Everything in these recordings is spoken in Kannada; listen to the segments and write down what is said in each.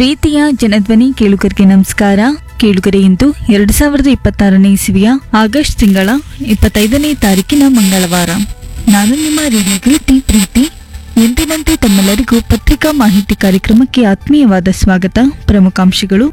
ಪ್ರೀತಿಯ ಜನಧ್ವನಿ ಕೇಳುಗರಿಗೆ ನಮಸ್ಕಾರ ಕೇಳುಗರೆ ಇಂದು ಎರಡು ಸಾವಿರದ ಇಪ್ಪತ್ತಾರನೇ ಇಸವಿಯ ಆಗಸ್ಟ್ ತಿಂಗಳ ಇಪ್ಪತ್ತೈದನೇ ತಾರೀಕಿನ ಮಂಗಳವಾರ ನಾನು ನಿಮ್ಮ ರೇಡಿಯೋಗೆ ಟಿ ಪ್ರೀತಿ ಎಂದಿನಂತೆ ತಮ್ಮೆಲ್ಲರಿಗೂ ಪತ್ರಿಕಾ ಮಾಹಿತಿ ಕಾರ್ಯಕ್ರಮಕ್ಕೆ ಆತ್ಮೀಯವಾದ ಸ್ವಾಗತ ಪ್ರಮುಖಾಂಶಗಳು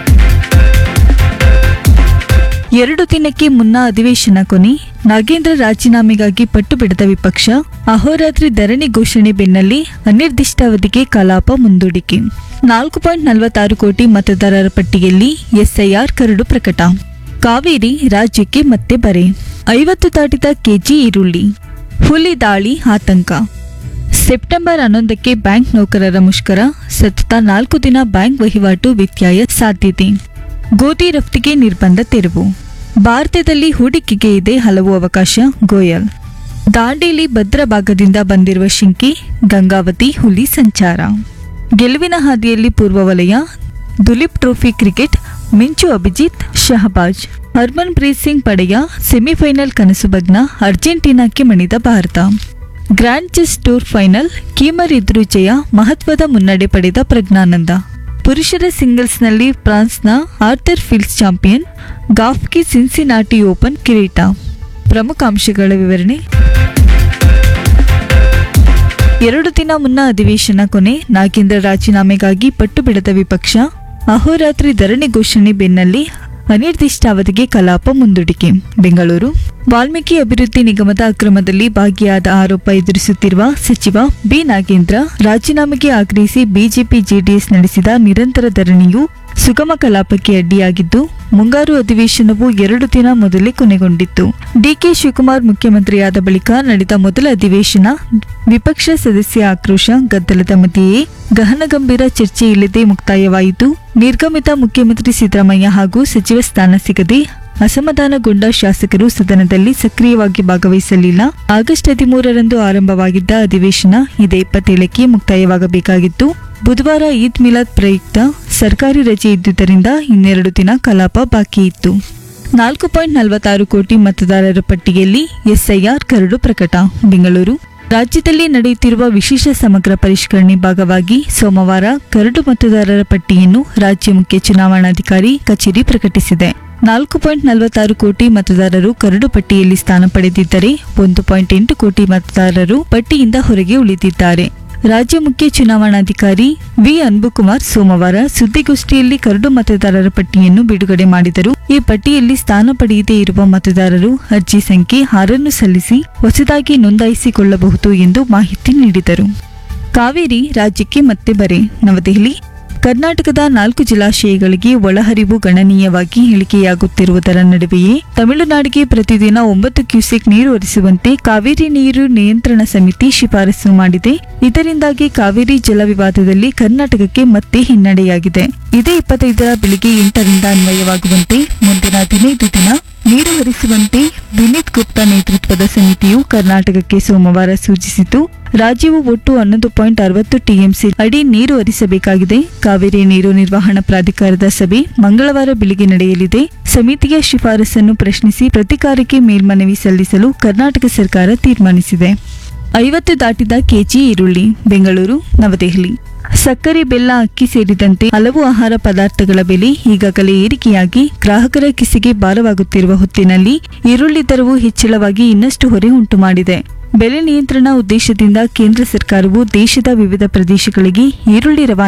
ಎರಡು ದಿನಕ್ಕೆ ಮುನ್ನ ಅಧಿವೇಶನ ಕೊನೆ ನಾಗೇಂದ್ರ ರಾಜೀನಾಮೆಗಾಗಿ ಪಟ್ಟು ಬಿಡದ ವಿಪಕ್ಷ ಅಹೋರಾತ್ರಿ ಧರಣಿ ಘೋಷಣೆ ಬೆನ್ನಲ್ಲಿ ಅನಿರ್ದಿಷ್ಟಾವಧಿಗೆ ಕಲಾಪ ಮುಂದೂಡಿಕೆ ನಾಲ್ಕು ಪಾಯಿಂಟ್ ನಲವತ್ತಾರು ಕೋಟಿ ಮತದಾರರ ಪಟ್ಟಿಯಲ್ಲಿ ಎಸ್ಐಆರ್ ಕರಡು ಪ್ರಕಟ ಕಾವೇರಿ ರಾಜ್ಯಕ್ಕೆ ಮತ್ತೆ ಬರೆ ಐವತ್ತು ದಾಟಿದ ಕೆಜಿ ಈರುಳ್ಳಿ ಹುಲಿ ದಾಳಿ ಆತಂಕ ಸೆಪ್ಟೆಂಬರ್ ಹನ್ನೊಂದಕ್ಕೆ ಬ್ಯಾಂಕ್ ನೌಕರರ ಮುಷ್ಕರ ಸತತ ನಾಲ್ಕು ದಿನ ಬ್ಯಾಂಕ್ ವಹಿವಾಟು ವ್ಯತ್ಯಯ ಸಾಧ್ಯತೆ ಗೋಧಿ ರಫ್ತಿಗೆ ನಿರ್ಬಂಧ ತೆರವು ಭಾರತದಲ್ಲಿ ಹೂಡಿಕೆಗೆ ಇದೆ ಹಲವು ಅವಕಾಶ ಗೋಯಲ್ ದಾಂಡೇಲಿ ಭದ್ರ ಭಾಗದಿಂದ ಬಂದಿರುವ ಶಿಂಕಿ ಗಂಗಾವತಿ ಹುಲಿ ಸಂಚಾರ ಗೆಲುವಿನ ಹಾದಿಯಲ್ಲಿ ಪೂರ್ವ ವಲಯ ದುಲೀಪ್ ಟ್ರೋಫಿ ಕ್ರಿಕೆಟ್ ಮಿಂಚು ಅಭಿಜಿತ್ ಶಹಬಾಜ್ ಹರ್ಮನ್ ಪ್ರೀತ್ ಸಿಂಗ್ ಪಡೆಯ ಸೆಮಿಫೈನಲ್ ಕನಸು ಬಗ್ನ ಅರ್ಜೆಂಟೀನಾಕ್ಕೆ ಮಣಿದ ಭಾರತ grand chess tour final Keymer ಎದುರು ಜಯ ಮಹತ್ವದ ಮುನ್ನಡೆ ಪಡೆದ ಪ್ರಜ್ಞಾನಂದ ಪುರುಷರ ಸಿಂಗಲ್ಸ್ನಲ್ಲಿ ಫ್ರಾನ್ಸ್ನ ಆರ್ಥರ್ ಫೀಲ್ಡ್ಸ್ ಚಾಂಪಿಯನ್ ಗಾಫ್ಕಿ ಸಿನ್ಸಿನಾಟಿ ಓಪನ್ ಕಿರೀಟ ಪ್ರಮುಖ ಅಂಶಗಳ ವಿವರಣೆ ಎರಡು ದಿನ ಮುನ್ನ ಅಧಿವೇಶನ ಕೊನೆ ನಾಗೇಂದ್ರ ರಾಜೀನಾಮೆಗಾಗಿ ಪಟ್ಟು ಬಿಡದ ವಿಪಕ್ಷ ಅಹೋರಾತ್ರಿ ಧರಣಿ ಘೋಷಣೆ ಬೆನ್ನಲ್ಲಿ ಅನಿರ್ದಿಷ್ಟಾವಧಿಗೆ ಕಲಾಪ ಮುಂದೂಡಿಕೆ ಬೆಂಗಳೂರು ವಾಲ್ಮೀಕಿ ಅಭಿವೃದ್ಧಿ ನಿಗಮದ ಅಕ್ರಮದಲ್ಲಿ ಭಾಗಿಯಾದ ಆರೋಪ ಎದುರಿಸುತ್ತಿರುವ ಸಚಿವ ಬಿ ನಾಗೇಂದ್ರ ರಾಜೀನಾಮೆಗೆ ಆಗ್ರಹಿಸಿ ಬಿಜೆಪಿ ಜೆಡಿಎಸ್ ನಡೆಸಿದ ನಿರಂತರ ಧರಣಿಯು ಸುಗಮ ಕಲಾಪಕ್ಕೆ ಅಡ್ಡಿಯಾಗಿದ್ದು ಮುಂಗಾರು ಅಧಿವೇಶನವು ಎರಡು ದಿನ ಮೊದಲೇ ಕೊನೆಗೊಂಡಿತ್ತು ಡಿಕೆ ಶಿವಕುಮಾರ್ ಮುಖ್ಯಮಂತ್ರಿಯಾದ ಬಳಿಕ ನಡೆದ ಮೊದಲ ಅಧಿವೇಶನ ವಿಪಕ್ಷ ಸದಸ್ಯ ಆಕ್ರೋಶ ಗದ್ದಲದ ಮಧ್ಯೆಯೇ ಗಹನ ಗಂಭೀರ ಚರ್ಚೆ ಇಲ್ಲದೆ ಮುಕ್ತಾಯವಾಯಿತು ನಿರ್ಗಮಿತ ಮುಖ್ಯಮಂತ್ರಿ ಸಿದ್ದರಾಮಯ್ಯ ಹಾಗೂ ಸಚಿವ ಸ್ಥಾನ ಸಿಗದೆ ಅಸಮಾಧಾನಗೊಂಡ ಶಾಸಕರು ಸದನದಲ್ಲಿ ಸಕ್ರಿಯವಾಗಿ ಭಾಗವಹಿಸಲಿಲ್ಲ ಆಗಸ್ಟ್ ಹದಿಮೂರರಂದು ಆರಂಭವಾಗಿದ್ದ ಅಧಿವೇಶನ ಇದೇ ಇಪ್ಪತ್ತೇಳಕ್ಕೆ ಮುಕ್ತಾಯವಾಗಬೇಕಾಗಿತ್ತು ಬುಧವಾರ ಈದ್ ಮಿಲಾದ್ ಪ್ರಯುಕ್ತ ಸರ್ಕಾರಿ ರಜೆ ಇದ್ದುದರಿಂದ ಇನ್ನೆರಡು ದಿನ ಕಲಾಪ ಬಾಕಿ ಇತ್ತು ನಾಲ್ಕು ಪಾಯಿಂಟ್ ನಲವತ್ತಾರು ಕೋಟಿ ಮತದಾರರ ಪಟ್ಟಿಯಲ್ಲಿ ಎಸ್ಐಆರ್ ಕರಡು ಪ್ರಕಟ ಬೆಂಗಳೂರು ರಾಜ್ಯದಲ್ಲಿ ನಡೆಯುತ್ತಿರುವ ವಿಶೇಷ ಸಮಗ್ರ ಪರಿಷ್ಕರಣೆ ಭಾಗವಾಗಿ ಸೋಮವಾರ ಕರಡು ಮತದಾರರ ಪಟ್ಟಿಯನ್ನು ರಾಜ್ಯ ಮುಖ್ಯ ಚುನಾವಣಾಧಿಕಾರಿ ಕಚೇರಿ ಪ್ರಕಟಿಸಿದೆ ನಾಲ್ಕು ಪಾಯಿಂಟ್ ನಲವತ್ತಾರು ಕೋಟಿ ಮತದಾರರು ಕರಡು ಪಟ್ಟಿಯಲ್ಲಿ ಸ್ಥಾನ ಪಡೆದಿದ್ದರೆ ಒಂದು ಪಾಯಿಂಟ್ ಎಂಟು ಕೋಟಿ ಮತದಾರರು ಪಟ್ಟಿಯಿಂದ ಹೊರಗೆ ಉಳಿದಿದ್ದಾರೆ ರಾಜ್ಯ ಮುಖ್ಯ ಚುನಾವಣಾಧಿಕಾರಿ ವಿ ಅನ್ಬುಕುಮಾರ್ ಸೋಮವಾರ ಸುದ್ದಿಗೋಷ್ಠಿಯಲ್ಲಿ ಕರಡು ಮತದಾರರ ಪಟ್ಟಿಯನ್ನು ಬಿಡುಗಡೆ ಮಾಡಿದರು ಈ ಪಟ್ಟಿಯಲ್ಲಿ ಸ್ಥಾನ ಪಡೆಯದೇ ಇರುವ ಮತದಾರರು ಅರ್ಜಿ ಸಂಖ್ಯೆ ಆರನ್ನು ಸಲ್ಲಿಸಿ ಹೊಸದಾಗಿ ನೋಂದಾಯಿಸಿಕೊಳ್ಳಬಹುದು ಎಂದು ಮಾಹಿತಿ ನೀಡಿದರು ಕಾವೇರಿ ರಾಜ್ಯಕ್ಕೆ ಮತ್ತೆ ಬರೆ ನವದೆಹಲಿ ಕರ್ನಾಟಕದ ನಾಲ್ಕು ಜಲಾಶಯಗಳಿಗೆ ಒಳಹರಿವು ಗಣನೀಯವಾಗಿ ಇಳಿಕೆಯಾಗುತ್ತಿರುವುದರ ನಡುವೆಯೇ ತಮಿಳುನಾಡಿಗೆ ಪ್ರತಿದಿನ ಒಂಬತ್ತು ಕ್ಯೂಸೆಕ್ ನೀರು ಹರಿಸುವಂತೆ ಕಾವೇರಿ ನೀರು ನಿಯಂತ್ರಣ ಸಮಿತಿ ಶಿಫಾರಸು ಮಾಡಿದೆ ಇದರಿಂದಾಗಿ ಕಾವೇರಿ ಜಲ ವಿವಾದದಲ್ಲಿ ಕರ್ನಾಟಕಕ್ಕೆ ಮತ್ತೆ ಹಿನ್ನಡೆಯಾಗಿದೆ ಇದೇ ಇಪ್ಪತ್ತೈದರ ಬೆಳಿಗ್ಗೆ ಎಂಟರಿಂದ ಅನ್ವಯವಾಗುವಂತೆ ಮುಂದಿನ ಹದಿನೈದು ದಿನ ನೀರು ಹರಿಸುವಂತೆ ವಿನೀತ್ ಗುಪ್ತಾ ನೇತೃತ್ವದ ಸಮಿತಿಯು ಕರ್ನಾಟಕಕ್ಕೆ ಸೋಮವಾರ ಸೂಚಿಸಿತು ರಾಜ್ಯವು ಒಟ್ಟು ಹನ್ನೊಂದು ಪಾಯಿಂಟ್ ಅರವತ್ತು ಟಿಎಂಸಿ ಅಡಿ ನೀರು ಹರಿಸಬೇಕಾಗಿದೆ ಕಾವೇರಿ ನೀರು ನಿರ್ವಹಣಾ ಪ್ರಾಧಿಕಾರದ ಸಭೆ ಮಂಗಳವಾರ ಬೆಳಿಗ್ಗೆ ನಡೆಯಲಿದೆ ಸಮಿತಿಯ ಶಿಫಾರಸನ್ನು ಪ್ರಶ್ನಿಸಿ ಪ್ರತಿಕಾರಕ್ಕೆ ಮೇಲ್ಮನವಿ ಸಲ್ಲಿಸಲು ಕರ್ನಾಟಕ ಸರ್ಕಾರ ತೀರ್ಮಾನಿಸಿದೆ ಐವತ್ತು ದಾಟಿದ ಕೆಜಿ ಈರುಳ್ಳಿ ಬೆಂಗಳೂರು ನವದೆಹಲಿ ಸಕ್ಕರೆ ಬೆಲ್ಲ ಅಕ್ಕಿ ಸೇರಿದಂತೆ ಹಲವು ಆಹಾರ ಪದಾರ್ಥಗಳ ಬೆಲೆ ಈಗಾಗಲೇ ಏರಿಕೆಯಾಗಿ ಗ್ರಾಹಕರ ಕಿಸೆಗೆ ಭಾರವಾಗುತ್ತಿರುವ ಹೊತ್ತಿನಲ್ಲಿ ಈರುಳ್ಳಿ ದರವು ಹೆಚ್ಚಳವಾಗಿ ಇನ್ನಷ್ಟು ಹೊರೆ ಉಂಟು ಮಾಡಿದೆ ಬೆಲೆ ನಿಯಂತ್ರಣ ಉದ್ದೇಶದಿಂದ ಕೇಂದ್ರ ಸರ್ಕಾರವು ದೇಶದ ವಿವಿಧ ಪ್ರದೇಶಗಳಿಗೆ ಈರುಳ್ಳಿ ರವಾನೆ